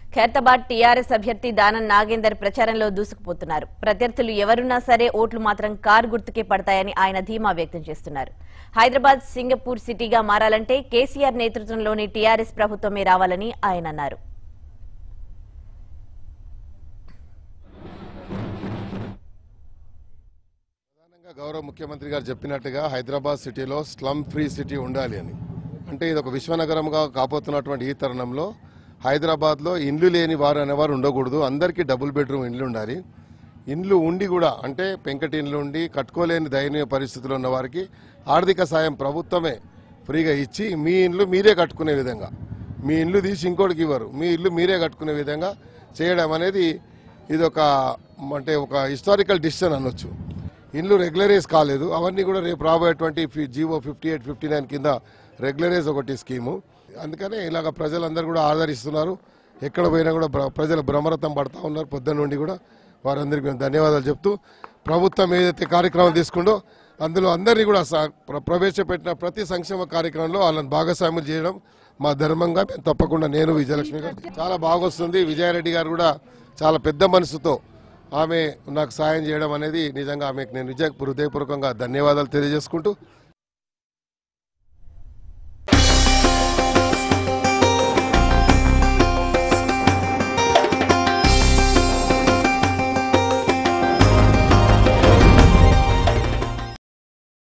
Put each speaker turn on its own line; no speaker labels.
Khairatabad TRS అభ్యర్థి దానం నాగేందర్ ప్రచారంలో దూసుకుపోతున్నారు ప్రత్యర్థులు ఎవరున్నా సరే ఓట్లు మాత్రం కారు గుర్తుకే పడతాయని ఆయన ధీమా వ్యక్తం చేస్తున్నారు హైదరాబాద్ సింగపూర్ సిటీగా మారాలంటే కేసీఆర్ నేతృత్వంలోని టీఆర్ఎస్ ప్రభుత్వమే రావాలని ఆయన అన్నారు
ప్రధానంగా గౌరవ ముఖ్యమంత్రి గారు చెప్పినట్టుగా హైదరాబాద్ సిటీలో స్లమ్ ఫ్రీ సిటీ ఉండాలి అని అంటే ఇది ఒక విశ్వనగరంగా కాబోతున్నటువంటి ఈ తరుణంలో హైదరాబాద్లో ఇండ్లు లేని వారు అనేవారు ఉండకూడదు అందరికీ డబుల్ బెడ్రూమ్ ఇండ్లు ఉండాలి ఇండ్లు ఉండి కూడా అంటే పెంకటి ఇండ్లు ఉండి కట్టుకోలేని దయనీయ పరిస్థితులు ఉన్న వారికి ఆర్థిక సాయం ప్రభుత్వమే ఫ్రీగా ఇచ్చి మీ ఇండ్లు మీరే కట్టుకునే విధంగా మీ ఇండ్లు తీసి ఇంకోటికి ఇవ్వరు మీ ఇల్లు మీరే కట్టుకునే విధంగా చేయడం అనేది ఇది ఒక అంటే ఒక హిస్టారికల్ డిసిషన్ అనొచ్చు ఇండ్లు రెగ్యులరైజ్ కాలేదు అవన్నీ కూడా రేపు రాబోయేటువంటి ఫి- G O fifty eight fifty nine కింద రెగ్యులరైజ్ ఒకటి స్కీము అందుకనే ఇలాగ ప్రజలందరూ కూడా ఆదరిస్తున్నారు ఎక్కడ పోయినా కూడా ప్ర- ప్రజలు భ్రమరథం పడతా ఉన్నారు పొద్దున్న నుండి కూడా వారందరికీ మేము ధన్యవాదాలు చెప్తూ ప్రభుత్వం ఏదైతే కార్యక్రమం తీసుకుందో అందులో అందరినీ కూడా స- ప్ర- ప్రవేశపెట్టిన ప్రతి సంక్షేమ కార్యక్రమంలో వాళ్ళని భాగస్వాములు చేయడం మా ధర్మంగా మేము తప్పకుండా నేను విజయలక్ష్మి గారు చాలా బాగొస్తుంది విజయారెడ్డి గారు కూడా చాలా పెద్ద మనసుతో ఆమె నాకు సాయం చేయడం అనేది నిజంగా ఆమెకు నేను నిజ హృదయపూర్వకంగా ధన్యవాదాలు తెలియజేసుకుంటూ